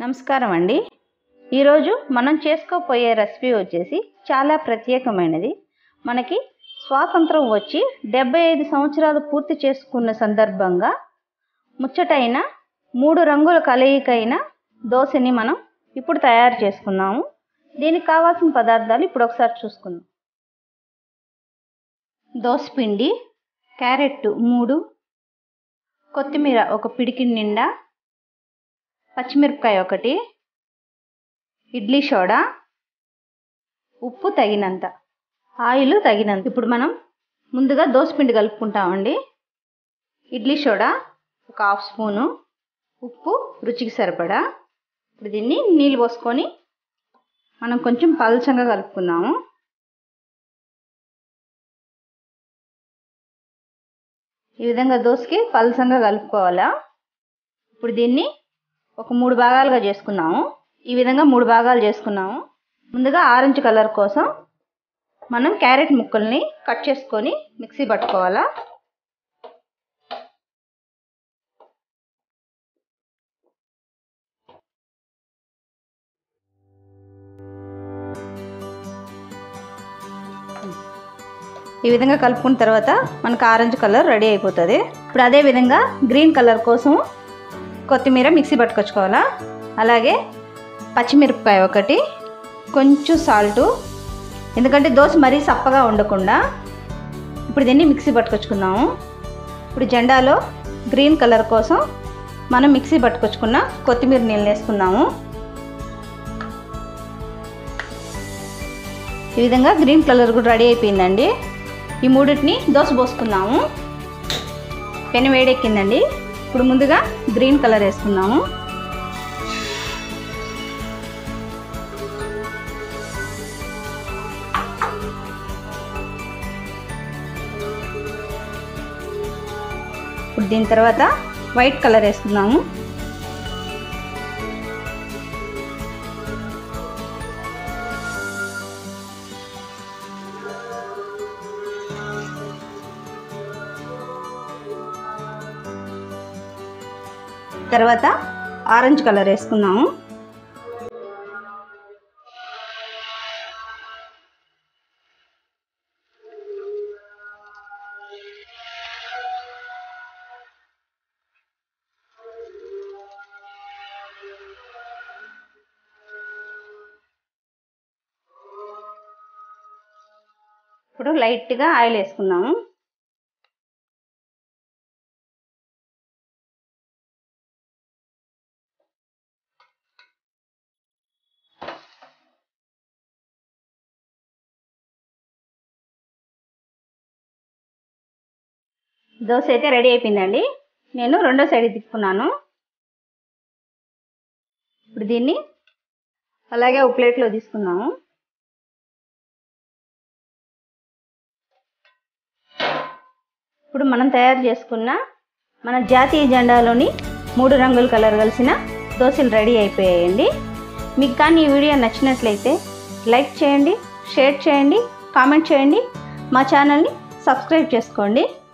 నమస్కారం అండి ఈరోజు మనం చేసుకోపోయే రెసిపీ వచ్చేసి చాలా ప్రత్యేకమైనది మనకి స్వాతంత్రం వచ్చి డెబ్బై ఐదు సంవత్సరాలు పూర్తి చేసుకున్న సందర్భంగా ముచ్చటైన మూడు రంగుల కలయికైన దోశని మనం ఇప్పుడు తయారు చేసుకున్నాము దీనికి కావాల్సిన పదార్థాలు ఇప్పుడు ఒకసారి చూసుకుందాం దోశ పిండి క్యారెట్ మూడు కొత్తిమీర ఒక పిడికి నిండా పచ్చిమిరపకాయ ఒకటి ఇడ్లీ సోడా ఉప్పు తగినంత ఆయిల్ తగినంత ఇప్పుడు మనం ముందుగా దోసపిండి కలుపుకుంటామండి ఇడ్లీ సోడా ఒక హాఫ్ స్పూను ఉప్పు రుచికి సరిపడా ఇప్పుడు దీన్ని నీళ్ళు పోసుకొని మనం కొంచెం పలచంగా కలుపుకుందాము ఈ విధంగా దోసకి పలసంగా కలుపుకోవాలా ఇప్పుడు దీన్ని ఒక మూడు భాగాలుగా చేసుకున్నాము ఈ విధంగా మూడు భాగాలు చేసుకున్నాము ముందుగా ఆరెంజ్ కలర్ కోసం మనం క్యారెట్ ముక్కల్ని కట్ చేసుకొని మిక్సీ పట్టుకోవాలా ఈ విధంగా కలుపుకున్న తర్వాత మనకు ఆరెంజ్ కలర్ రెడీ అయిపోతుంది ఇప్పుడు అదే విధంగా గ్రీన్ కలర్ కోసం కొత్తిమీర మిక్సీ పట్టుకొచ్చుకోవాలా అలాగే పచ్చిమిరపకాయ ఒకటి కొంచెం సాల్టు ఎందుకంటే దోశ మరీ సప్పగా ఉండకుండా ఇప్పుడు దీన్ని మిక్సీ పట్టుకొచ్చుకుందాము ఇప్పుడు జెండాలో గ్రీన్ కలర్ కోసం మనం మిక్సీ పట్టుకొచ్చుకున్న కొత్తిమీర నీళ్ళు వేసుకుందాము ఈ విధంగా గ్రీన్ కలర్ కూడా రెడీ అయిపోయిందండి ఈ మూడింటిని దోశ పోసుకుందాము పెను వేడెక్కిందండి ఇప్పుడు ముందుగా గ్రీన్ కలర్ వేసుకుందాము ఇప్పుడు దీని తర్వాత వైట్ కలర్ వేసుకుందాము తర్వాత ఆరెంజ్ కలర్ వేసుకుందాము ఇప్పుడు లైట్గా ఆయిల్ వేసుకుందాము దోశ అయితే రెడీ అయిపోయిందండి నేను రెండో సైడ్ తిప్పుకున్నాను ఇప్పుడు దీన్ని అలాగే ఒక ప్లేట్లో తీసుకున్నాము ఇప్పుడు మనం తయారు చేసుకున్న మన జాతీయ జెండాలోని మూడు రంగుల కలర్ కలిసిన దోశలు రెడీ అయిపోయాయండి మీకు కానీ ఈ వీడియో నచ్చినట్లయితే లైక్ చేయండి షేర్ చేయండి కామెంట్ చేయండి మా ఛానల్ని సబ్స్క్రైబ్ చేసుకోండి